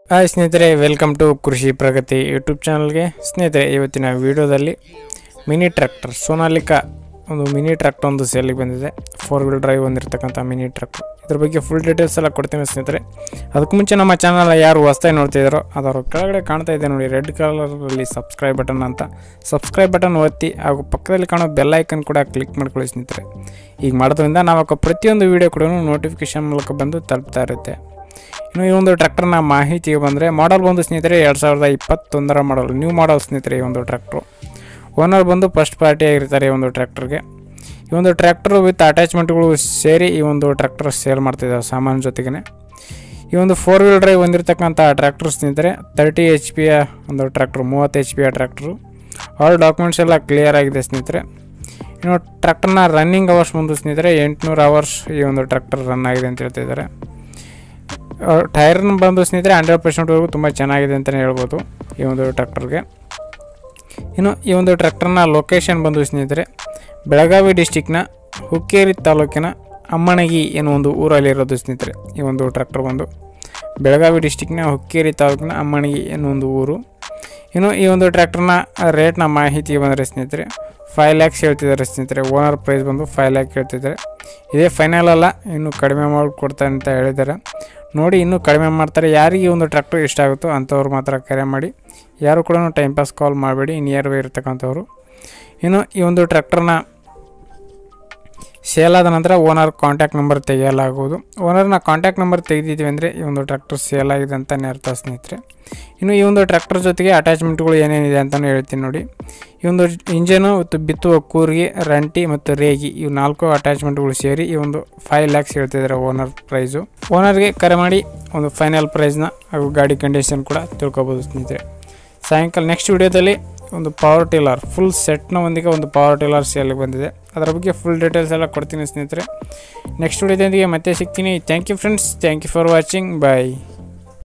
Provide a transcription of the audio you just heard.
hi ಸ್ನೇಹಿತರೆ welcome to ಕೃಷಿ ಪ್ರಗತಿ YouTube ಚಾನಲ್ಗೆ ಸ್ನೇಹಿತರೆ ಇವತ್ತಿನ ವಿಡಿಯೋದಲ್ಲಿ ಮಿನಿ ಟ್ರ್ಯಾಕ್ಟರ್ ಸೋನಾಲಿಕಾ ಒಂದು ಮಿನಿ ಟ್ರ್ಯಾಕ್ಟರ್ ಒಂದು ಸೇಲಿಗೆ ಬಂದಿದೆ ಫೋರ್ ವೀಲ್ ಡ್ರೈವ್ ಹೊಂದಿರತಕ್ಕಂಥ ಮಿನಿ ಟ್ರ್ಯಾಕ್ಟರ್ ಇದ್ರ ಬಗ್ಗೆ ಫುಲ್ ಡೀಟೇಲ್ಸ್ ಎಲ್ಲ ಕೊಡ್ತೀನಿ ಸ್ನೇಹಿತರೆ ಅದಕ್ಕೂ ಮುಂಚೆ ನಮ್ಮ ಚಾನಲ್ ಯಾರು ಹೊಸ್ದಾಗಿ ನೋಡ್ತಿದ್ದಾರೋ ಅದರ ಕೆಳಗಡೆ ಕಾಣ್ತಾ ಇದೆ ನೋಡಿ ರೆಡ್ ಕಲರಲ್ಲಿ ಸಬ್ಸ್ಕ್ರೈಬ್ ಬಟನ್ ಅಂತ ಸಬ್ಸ್ಕ್ರೈಬ್ ಬಟನ್ ಒತ್ತಿ ಹಾಗೂ ಪಕ್ಕದಲ್ಲಿ ಕಾಣೋ ಬೆಲ್ ಐಕನ್ ಕೂಡ ಕ್ಲಿಕ್ ಮಾಡ್ಕೊಳ್ಳಿ ಸ್ನೇಹಿತರೆ ಈಗ ಮಾಡೋದ್ರಿಂದ ನಾವು ಹಾಕೋ ಪ್ರತಿಯೊಂದು ವೀಡಿಯೋ ಕೂಡ ನೋಟಿಫಿಕೇಶನ್ ಮೂಲಕ ಬಂದು ತಲುಪ್ತಾ ಇರುತ್ತೆ ಇನ್ನು ಈ ಒಂದು ಟ್ರ್ಯಾಕ್ಟರ್ನ ಮಾಹಿತಿಗೆ ಬಂದರೆ ಮಾಡಲ್ ಬಂದು ಸ್ನೇಹಿತರೆ ಎರಡು ಸಾವಿರದ ಇಪ್ಪತ್ತೊಂದರ ಮಾಡಲ್ ನ್ಯೂ ಮಾಡಲ್ ಸ್ನೇಹಿತರೆ ಈ ಒಂದು ಟ್ರ್ಯಾಕ್ಟ್ರು ಓನರ್ ಬಂದು ಫಸ್ಟ್ ಪಾರ್ಟಿ ಆಗಿರ್ತಾರೆ ಈ ಒಂದು ಟ್ರ್ಯಾಕ್ಟರ್ಗೆ ಈ ಒಂದು ಟ್ರ್ಯಾಕ್ಟರ್ ವಿತ್ ಅಟ್ಯಾಚ್ಮೆಂಟ್ಗಳು ಸೇರಿ ಈ ಒಂದು ಟ್ರ್ಯಾಕ್ಟರ್ ಸೇಲ್ ಮಾಡ್ತಿದ್ದಾರೆ ಸಾಮಾನು ಜೊತೆಗೆ ಈ ಒಂದು ಫೋರ್ ವೀಲ್ ಡ್ರೈವ್ ಹೊಂದಿರತಕ್ಕಂಥ ಟ್ರ್ಯಾಕ್ಟರ್ ಸ್ನೇಹಿತರೆ ತರ್ಟಿ ಎಚ್ ಪಿಯ ಒಂದು ಟ್ರ್ಯಾಕ್ಟ್ರು ಮೂವತ್ತು ಎಚ್ ಪಿಯ ಟ್ರ್ಯಾಕ್ಟ್ರು ಆಲ್ ಡಾಕ್ಯುಮೆಂಟ್ಸ್ ಎಲ್ಲ ಕ್ಲಿಯರ್ ಆಗಿದೆ ಸ್ನೇಹಿತರೆ ಇನ್ನು ಟ್ರ್ಯಾಕ್ಟರ್ನ ರನ್ನಿಂಗ್ ಅವರ್ಸ್ ಬಂದು ಸ್ನೇಹಿತರೆ ಎಂಟುನೂರು ಅವರ್ಸ್ ಈ ಒಂದು ಟ್ರ್ಯಾಕ್ಟರ್ ರನ್ ಆಗಿದೆ ಅಂತ ಹೇಳ್ತಿದ್ದಾರೆ ಟೈರ್ನ ಬಂದು ಸ್ನೇಹಿತರೆ ಹಂಡ್ರೆಡ್ ಪರ್ಸೆಂಟ್ವರೆಗೂ ತುಂಬ ಚೆನ್ನಾಗಿದೆ ಅಂತಲೇ ಹೇಳ್ಬೋದು ಈ ಒಂದು ಟ್ರ್ಯಾಕ್ಟರ್ಗೆ ಇನ್ನು ಈ ಒಂದು ಟ್ರ್ಯಾಕ್ಟರ್ನ ಲೊಕೇಶನ್ ಬಂದು ಸ್ನೇಹಿತರೆ ಬೆಳಗಾವಿ ಡಿಸ್ಟಿಕ್ನ ಹುಕ್ಕೇರಿ ತಾಲೂಕಿನ ಅಮ್ಮಣಗಿ ಎನ್ನುವ ಒಂದು ಊರಲ್ಲಿರೋದು ಸ್ನೇಹಿತರೆ ಈ ಒಂದು ಟ್ರ್ಯಾಕ್ಟರ್ ಬಂದು ಬೆಳಗಾವಿ ಡಿಸ್ಟಿಕ್ನ ಹುಕ್ಕೇರಿ ತಾಲೂಕಿನ ಅಮ್ಮಣಗಿ ಎನ್ನುವ ಒಂದು ಊರು ಇನ್ನು ಈ ಒಂದು ಟ್ರ್ಯಾಕ್ಟರ್ನ ರೇಟ್ನ ಮಾಹಿತಿಗೆ ಬಂದರೆ ಸ್ನೇಹಿತರೆ ಫೈವ್ ಲ್ಯಾಕ್ಸ್ ಹೇಳ್ತಿದ್ದಾರೆ ಸ್ನೇಹಿತರೆ ಓನರ್ ಪ್ರೈಸ್ ಬಂದು ಫೈವ್ ಲ್ಯಾಕ್ ಹೇಳ್ತಿದ್ದಾರೆ ಇದೇ ಫೈನಲ್ ಅಲ್ಲ ಇನ್ನೂ ಕಡಿಮೆ ಮಾಡಿ ಕೊಡ್ತಾರೆ ಅಂತ ಹೇಳಿದ್ದಾರೆ ನೋಡಿ ಇನ್ನೂ ಕಡಿಮೆ ಮಾಡ್ತಾರೆ ಯಾರಿಗೆ ಈ ಒಂದು ಟ್ರ್ಯಾಕ್ಟರ್ ಇಷ್ಟ ಆಗುತ್ತೋ ಅಂಥವ್ರು ಮಾತ್ರ ಕರೆ ಮಾಡಿ ಯಾರು ಕೂಡ ಟೈಮ್ ಪಾಸ್ ಕಾಲ್ ಮಾಡಬೇಡಿ ನಿಯರ್ ಬೈ ಇರ್ತಕ್ಕಂಥವ್ರು ಇನ್ನು ಈ ಒಂದು ಟ್ರ್ಯಾಕ್ಟರ್ನ ಸೇಲ್ ಆದ ನಂತರ ಓನರ್ ಕಾಂಟ್ಯಾಕ್ಟ್ ನಂಬರ್ ತೆಗೆಯಲಾಗುವುದು ಓನರ್ನ ಕಾಂಟ್ಯಾಕ್ಟ್ ನಂಬರ್ ತೆಗೆದಿದ್ದೀವಿ ಅಂದರೆ ಈ ಒಂದು ಟ್ರ್ಯಾಕ್ಟರ್ ಸೇಲ್ ಆಗಿದೆ ಅಂತಲೇ ಅರ್ಥ ಸ್ನೇಹಿತರೆ ಇನ್ನು ಈ ಒಂದು ಟ್ರ್ಯಾಕ್ಟರ್ ಜೊತೆಗೆ ಅಟ್ಯಾಚ್ಮೆಂಟ್ಗಳು ಏನೇನಿದೆ ಅಂತಲೂ ಹೇಳ್ತೀನಿ ನೋಡಿ ಈ ಒಂದು ಇಂಜನು ಮತ್ತು ಬಿತ್ತುವ ಕೂರಿಗೆ ರಂಟಿ ಮತ್ತು ರೇಗಿ ಇವು ನಾಲ್ಕು ಅಟ್ಯಾಚ್ಮೆಂಟ್ಗಳು ಸೇರಿ ಈ ಒಂದು ಫೈವ್ ಲ್ಯಾಕ್ಸ್ ಹೇಳ್ತಿದ್ದಾರೆ ಓನರ್ ಪ್ರೈಸು ಓನರ್ಗೆ ಕರೆ ಮಾಡಿ ಒಂದು ಫೈನಲ್ ಪ್ರೈಸ್ನ ಹಾಗೂ ಗಾಡಿ ಕಂಡೀಷನ್ ಕೂಡ ತಿಳ್ಕೊಬೋದು ಸ್ನೇಹಿತರೆ ಸಾಯಂಕಾಲ ನೆಕ್ಸ್ಟ್ ವಿಡಿಯೋದಲ್ಲಿ ಒಂದು ಪವರ್ ಟಿಲ್ಲರ್ ಫುಲ್ ಸೆಟ್ನ ಒಂದಿಗೆ ಒಂದು ಪವರ್ ಟಿಲ್ಲರ್ ಸೇಲ್ಗೆ ಬಂದಿದೆ ಅದರ ಬಗ್ಗೆ ಫುಲ್ ಡೀಟೇಲ್ಸ್ ಎಲ್ಲ ಕೊಡ್ತೀನಿ ಸ್ನೇಹಿತರೆ ನೆಕ್ಸ್ಟ್ ವಿಡಿಯೋದೊಂದಿಗೆ ಮತ್ತೆ ಸಿಗ್ತೀನಿ thank you friends thank you for watching bye